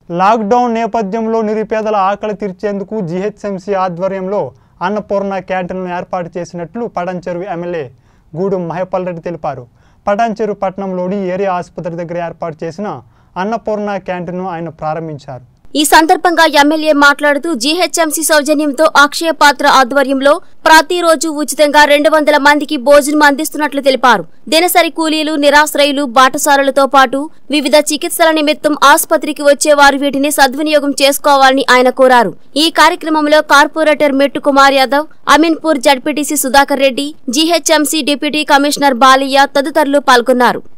lockdown నేపథ్యంలో నిరుపేదల ఆకలి తీర్చేందుకు జీహెచ్ఎంసీ ఆధ్వర్యంలో అన్నపూర్ణ క్యాంటీన్ను ఏర్పాటు చేసినట్లు పడంచెరు ఎమ్మెల్యే గూడెం మహేపాల్ రెడ్డి తెలిపారు పటాన్చెరు పట్టణంలోని ఏరియా ఆసుపత్రి దగ్గర ఏర్పాటు చేసిన అన్నపూర్ణ క్యాంటీన్ను ఆయన ప్రారంభించారు ఈ సందర్భంగా ఎమ్మెల్యే మాట్లాడుతూ జీహెచ్ఎంసీ సౌజన్యంతో అక్షయ పాత్ర ఆధ్వర్యంలో ప్రతిరోజు ఉచితంగా రెండు వందల మందికి భోజనం అందిస్తున్నట్లు తెలిపారు దినసరి కూలీలు నిరాశ్రయులు బాటసారులతో పాటు వివిధ చికిత్సల నిమిత్తం ఆసుపత్రికి వచ్చేవారు వీటిని సద్వినియోగం చేసుకోవాలని ఆయన కోరారు ఈ కార్యక్రమంలో corporator Mettu Kumar Yadav Ameenpur ZPTC Sudhakar Reddy GHMC deputy commissioner Balayya తదితరులు పాల్గొన్నారు